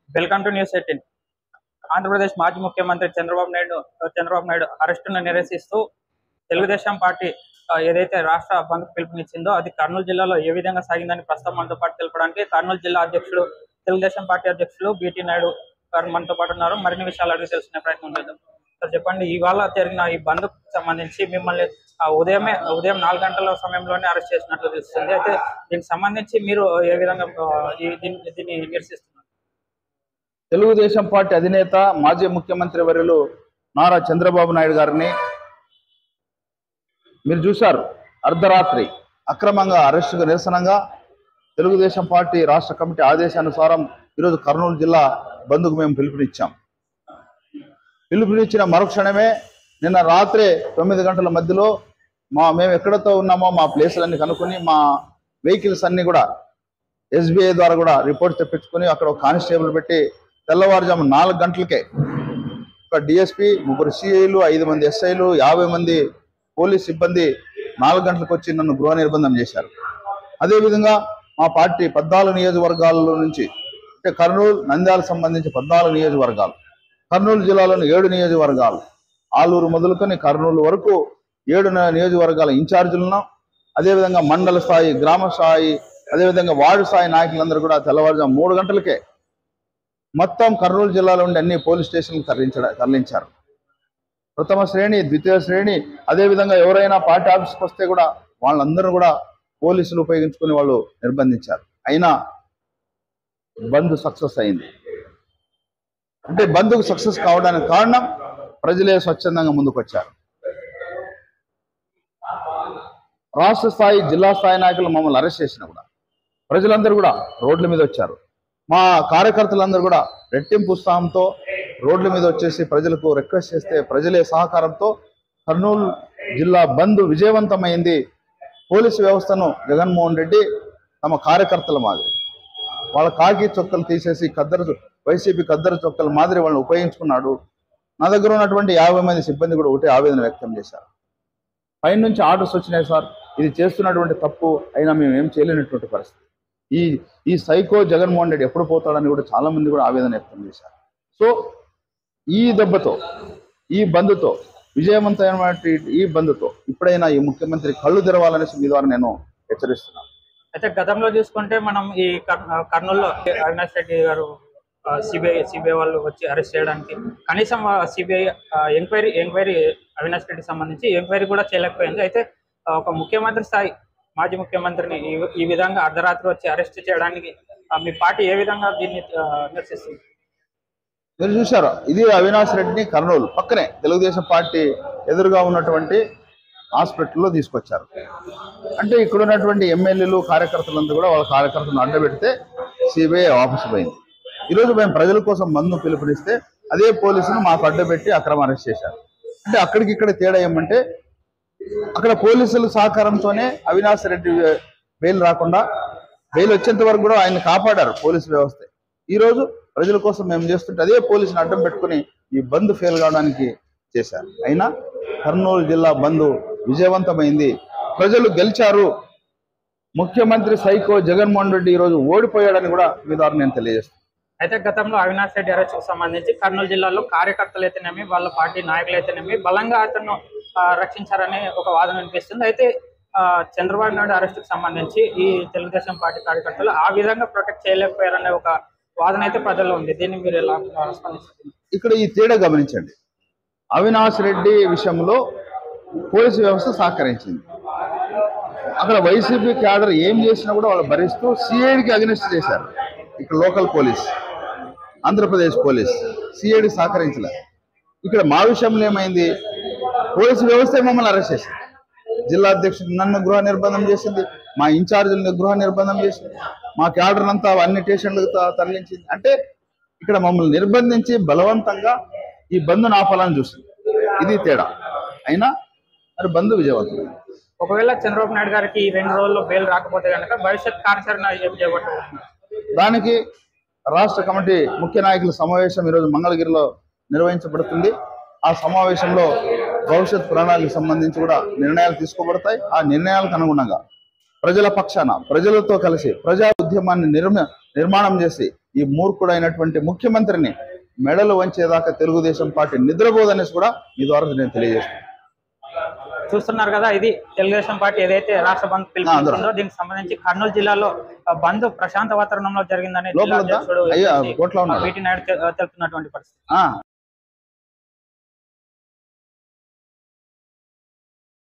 Welcome to news eighteen Andhra Pradesh మాజీ ముఖ్యమంత్రి చంద్రబాబు నాయుడు చంద్రబాబు నాయుడు అరెస్టును నిరసిస్తూ తెలుగుదేశం పార్టీ ఆ, ఏదైతే రాష్ట్ర బంద్ పిలుపునిచ్చిందో అది కర్నూలు జిల్లాలో ఏ విధంగా సాగిందని ప్రస్తుతం మనతో పాటు తెలపడానికి కర్నూలు జిల్లా అధ్యక్షులు తెలుగుదేశం పార్టీ అధ్యక్షులు బీటీ నాయుడు గారు మనతో పాటు ఉన్నారు మరిన్ని విషయాలు అడిగి తెలుసుకునే ప్రయత్నం చేద్దాం సార్ చెప్పండి ఇవాళ జరిగిన ఈ బంద్ సంబంధించి మిమ్మల్ని ఆ, ఉదయమే ఉదయం నాలుగు గంటల సమయంలోనే అరెస్ట్ చేసినట్లు తెలుస్తుంది అయితే దీనికి సంబంధించి మీరు ఏ విధంగా ఆ, ఈ- దీన్ని దీన్ని నిరసిస్తున్నారు తెలుగుదేశం పార్టీ అధినేత మాజీ ముఖ్యమంత్రి వర్యులు నారా చంద్రబాబు నాయుడు గారిని మీరు చూశారు అర్ధరాత్రి అక్రమంగా అరెస్టుకు నిరసనంగా తెలుగుదేశం పార్టీ రాష్ట్ర కమిటీ ఆదేశానుసారం ఈరోజు కర్నూలు జిల్లా బంద్కు మేము పిలుపునిచ్చాం పిలుపునిచ్చిన మరుక్షణమే నిన్న రాత్రే తొమ్మిది గంటల మధ్యలో మా మేము ఎక్కడతో ఉన్నామో మా ప్లేసులన్నీ కనుక్కొని మా వెహికల్స్ అన్ని కూడా ఎస్బీఐ ద్వారా కూడా రిపోర్ట్ తెప్పించుకొని అక్కడ ఒక కానిస్టేబుల్ పెట్టి తెల్లవారుజాము నాలుగు గంటలకే ఒక డిఎస్పి ముగ్గురు సిఐలు ఐదు మంది ఎస్ఐలు యాభై మంది పోలీస్ సిబ్బంది నాలుగు గంటలకు వచ్చి నన్ను గృహ నిర్బంధం చేశారు అదేవిధంగా మా పార్టీ పద్నాలుగు నియోజకవర్గాల నుంచి అంటే కర్నూలు నంద్యాల సంబంధించి పద్నాలుగు నియోజకవర్గాలు కర్నూలు జిల్లాలోని ఏడు నియోజకవర్గాలు ఆలూరు మొదలుకొని కర్నూలు వరకు ఏడు న- నియోజకవర్గాల ఇన్ఛార్జీలను అదేవిధంగా మండల స్థాయి గ్రామ స్థాయి అదేవిధంగా వార్డు స్థాయి నాయకులందరూ కూడా తెల్లవారుజాము మూడు గంటలకే మొత్తం కర్నూలు జిల్లాలో ఉండే అన్ని పోలీస్ స్టేషన్లకు తరలించడ తరలించారు ప్రథమ శ్రేణి ద్వితీయ శ్రేణి అదేవిధంగా ఎవరైనా పార్టీ ఆఫీస్కి వస్తే కూడా వాళ్ళందరూ కూడా పోలీసులు ఉపయోగించుకుని వాళ్ళు నిర్బంధించారు అయినా బంద్ సక్సెస్ అయింది అంటే బంద్కు సక్సెస్ కావడానికి కారణం ప్రజలే స్వచ్ఛందంగా ముందుకు వచ్చారు రాష్ట్ర స్థాయి జిల్లా స్థాయి నాయకులు మమ్మల్ని అరెస్ట్ చేసిన కూడా ప్రజలందరూ కూడా రోడ్ల మీద వచ్చారు మా కార్యకర్తలందరూ కూడా రెట్టింపు ఉత్సాహంతో రోడ్ల మీద వచ్చేసి ప్రజలకు రిక్వెస్ట్ చేస్తే ప్రజలే సహకారంతో కర్నూలు జిల్లా బంద్ విజయవంతమైంది పోలీసు వ్యవస్థను జగన్మోహన్ రెడ్డి తమ కార్యకర్తల మాదిరి వాళ్ళ కాకి చొక్కలు తీసేసి కద్దరు వైసీపీ కద్దరు చొక్కల మాదిరి వాళ్ళని ఉపయోగించుకున్నాడు నా దగ్గర ఉన్నటువంటి యాభై మంది సిబ్బంది కూడా ఒకటే ఆవేదన వ్యక్తం చేశారు పైనుంచి ఆర్డర్స్ వచ్చినాయి సార్ ఇది చేస్తున్నటువంటి తప్పు అయినా మేము ఏం చేయలేనటువంటి పరిస్థితి ఈ ఈ సైకో జగన్మోహన్ రెడ్డి ఎప్పుడు పోతాడని కూడా చాలా మంది కూడా ఆవేదన వ్యక్తం చేశారు సో ఈ దెబ్బతో ఈ బంద్తో విజయవంతమైనటువంటి ఈ బంద్తో ఇప్పుడైనా ఈ ముఖ్యమంత్రి కళ్ళు తెరవాలనేసి మీ ద్వారా నేను హెచ్చరిస్తున్నాను అయితే గతంలో చూసుకుంటే మనం ఈ కర్- కర్నూలులో అవినాష్ రెడ్డి గారు సిబిఐ సిబిఐ వాళ్ళు వచ్చి అరెస్ట్ చేయడానికి కనీసం సిబిఐ ఎంక్వైరీ ఎంక్వైరీ అవినాష్ రెడ్డికి సంబంధించి ఎంక్వైరీ కూడా చేయలేకపోయింది అయితే ఆ, ఒక ముఖ్యమంత్రి స్థాయి మాజీ ముఖ్యమంత్రిని ఈ- ఈ విధంగా అర్ధరాత్రి వచ్చి అరెస్ట్ చేయడానికి ఆ, మీ పార్టీ ఏ విధంగా దీన్ని ఆ, నిరసిస్తుంది మీరు చూశారు ఇది అవినాష్ రెడ్డిని కర్నూలు పక్కనే తెలుగుదేశం పార్టీ ఎదురుగా ఉన్నటువంటి హాస్పిటల్లో తీసుకొచ్చారు అంటే ఇక్కడ ఉన్నటువంటి ఎమ్మెల్యేలు కార్యకర్తలందరూ కూడా వాళ్ళ కార్యకర్తలను అడ్డబెడితే సిబిఐ ఆఫీస్ పోయింది ఈరోజు మేము ప్రజల కోసం మందు పిలుపునిస్తే అదే పోలీసులు మాకు అడ్డబెట్టి అక్రమ అరెస్ట్ చేశారు అంటే అక్కడికి ఇక్కడ తేడా ఏమంటే అక్కడ పోలీసుల సహకారంతోనే అవినాష్ రెడ్డి బెయిల్ రాకుండా బెయిల్ వచ్చేంత వరకు కూడా ఆయన కాపాడారు పోలీసు వ్యవస్థ ఈ రోజు ప్రజల కోసం మేము చేస్తుంటే అదే పోలీసుని అడ్డం పెట్టుకుని ఈ బంద్ ఫెయిల్ కావడానికి చేశారు అయినా కర్నూలు జిల్లా బంద్ విజయవంతమైంది ప్రజలు గెలిచారు ముఖ్యమంత్రి సైకో జగన్మోహన్ రెడ్డి ఈ రోజు ఓడిపోయాడని కూడా మీ ద్వారా నేను తెలియజేస్తాను అయితే గతంలో అవినాష్ రెడ్డి అరెస్ట్కు సంబంధించి కర్నూలు జిల్లాలో కార్యకర్తలు అయితేనేమి వాళ్ళ పార్టీ నాయకులు అయితేనేమి బలంగా అతను ఆ, రక్షించారని ఒక వాదన వినిపిస్తుంది అయితే ఆ, చంద్రబాబు నాయుడు అరెస్టుకు సంబంధించి ఈ తెలుగుదేశం పార్టీ కార్యకర్తలు ఆ విధంగా ప్రొటెక్ట్ చేయలేకపోయారనే ఒక వాదన అయితే ప్రజల్లో ఉంది దీన్ని మీరు ఎలా ఆ, స్పందిస్తారు ఇక్కడ ఈ తేడా గమనించండి అవినాష్ రెడ్డి విషయంలో పోలీసు వ్యవస్థ సహకరించింది అక్కడ వైసీపీ క్యాడర్ ఏం చేసినా కూడా వాళ్ళు భరిస్తూ సిఐడికి అగ్నిస్ట్ చేశారు ఇక్కడ local police Andhra Pradesh police CID సహకరించలే ఇక్కడ మా విషయంలో ఏమైంది పోలీసు వ్యవస్థ మమ్మల్ని అరెస్ట్ చేసింది జిల్లా అధ్యక్షుడు నన్ను గృహ నిర్బంధం చేసింది మా ఇన్ఛార్జీలను గృహ నిర్బంధం చేసింది మా క్యాడర్ అంతా అన్ని స్టేషన్లకు త- తరలించింది అంటే ఇక్కడ మమ్మల్ని నిర్బంధించి బలవంతంగా ఈ బంధును ఆపాలని చూస్తుంది ఇది తేడా అయినా మరి బంధు విజయవంతం ఒకవేళ చంద్రబాబు నాయుడు గారికి ఈ రెండు రోజుల్లో బెయిల్ రాకపోతే కనుక భవిష్యత్ కార్యాచరణ ఏం చేయబోతున్నారు దానికి రాష్ట్ర కమిటీ ముఖ్య నాయకుల సమావేశం ఈరోజు మంగళగిరిలో నిర్వహించబడుతుంది ఆ సమావేశంలో భవిష్యత్ ప్రణాళికకు సంబంధించి కూడా నిర్ణయాలు తీసుకోబడతాయి ఆ నిర్ణయాలకు అనుగుణంగా ప్రజల పక్షాన ప్రజలతో కలిసి ప్రజా ఉద్యమాన్ని నిర్మ నిర్మాణం చేసి ఈ మూర్ఖుడైనటువంటి ముఖ్యమంత్రిని మెడలు వంచేదాకా తెలుగుదేశం పార్టీ నిద్రపోదనేసి కూడా మీ ద్వారా నేను తెలియజేస్తున్నాను చూస్తున్నారు కదా ఇది తెలుగుదేశం పార్టీ ఏదైతే రాష్ట్ర బంద్ పిలుపునిచ్చిందో దీనికి సంబంధించి కర్నూలు జిల్లాలో ఆ, బంద్ ప్రశాంత వాతావరణంలో జరిగిందని జిల్లా లోపల ఉందా? అధ్యక్షుడు అయ్యా, కోట్లో ఉన్నాడు. వీటి నాయుడు తె- తెలుపుతున్నటువంటి పరిస్థితి ఆ